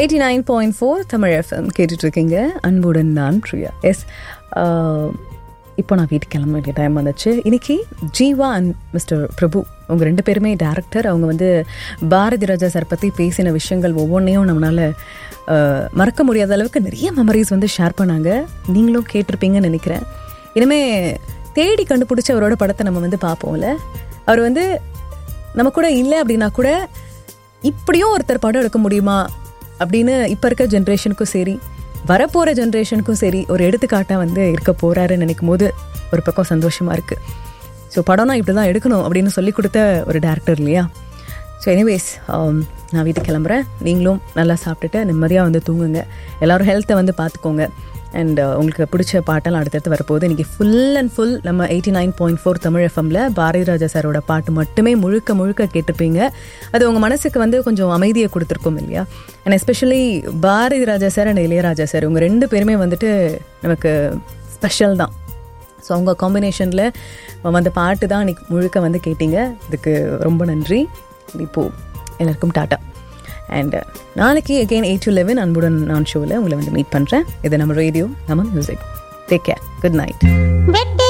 eighty nine point four Tamil FM கேட்டுட்ருக்கீங்க அன்புடன் நான் பிரியா எஸ் இப்போ நான் வீட்டுக்கு கிளம்ப வேண்டிய டைம் வந்துச்சு இன்னைக்கு ஜீவா அண்ட் மிஸ்டர் பிரபு அவங்க ரெண்டு பேருமே டேரக்டர் அவங்க வந்து பாரதி ராஜா சார் பற்றி பேசின விஷயங்கள் ஒவ்வொன்றையும் நம்மளால் மறக்க முடியாத அளவுக்கு நிறைய மெமரிஸ் வந்து ஷேர் பண்ணாங்க நீங்களும் கேட்டிருப்பீங்கன்னு நினைக்கிறேன் இனிமே தேடி கண்டுபிடிச்ச அவரோட படத்தை நம்ம வந்து பார்ப்போம்ல அவர் வந்து நம்ம கூட இல்லை அப்படின்னா கூட இப்படியும் ஒருத்தர் படம் எடுக்க முடியுமா அப்படின்னு இப்போ இருக்க ஜென்ரேஷனுக்கும் சரி வரப்போகிற ஜென்ரேஷனுக்கும் சரி ஒரு எடுத்துக்காட்டாக வந்து இருக்க போகிறாருன்னு நினைக்கும் போது ஒரு பக்கம் சந்தோஷமாக இருக்குது ஸோ படம்னா இப்படி தான் எடுக்கணும் அப்படின்னு சொல்லி கொடுத்த ஒரு டேரக்டர் இல்லையா ஸோ எனிவேஸ் நான் வீட்டுக்கு கிளம்புறேன் நீங்களும் நல்லா சாப்பிட்டுட்டு நிம்மதியாக வந்து தூங்குங்க எல்லோரும் ஹெல்த்தை வந்து பார்த்துக்கோங்க அண்ட் உங்களுக்கு பிடிச்ச பாட்டெல்லாம் அடுத்தடுத்து வரப்போகுது இன்றைக்கி ஃபுல் அண்ட் ஃபுல் நம்ம eighty nine point four Tamil எஃப்எம்ல பாரதி ராஜா சாரோட பாட்டு மட்டுமே முழுக்க முழுக்க கேட்டிருப்பீங்க அது உங்கள் மனசுக்கு வந்து கொஞ்சம் அமைதியை கொடுத்துருக்கோம் இல்லையா and specially Bharathi Raja sir and Ilaiyaraaja sir இவங்க ரெண்டு பேருமே வந்துட்டு நமக்கு ஸ்பெஷல் தான் ஸோ அவங்க காம்பினேஷனில் அந்த பாட்டு தான் அன்றைக்கி முழுக்க வந்து கேட்டீங்க இதுக்கு ரொம்ப நன்றி இப்போது எல்லாருக்கும் டாட்டா அண்ட் நாளைக்கு அகெயின் எயிட் டு லெவன் அன்புடன் நான் ஷோவில் உங்களை வந்து மீட் பண்ணுறேன் இது நம்ம ரேடியோ நம்ம music take care good night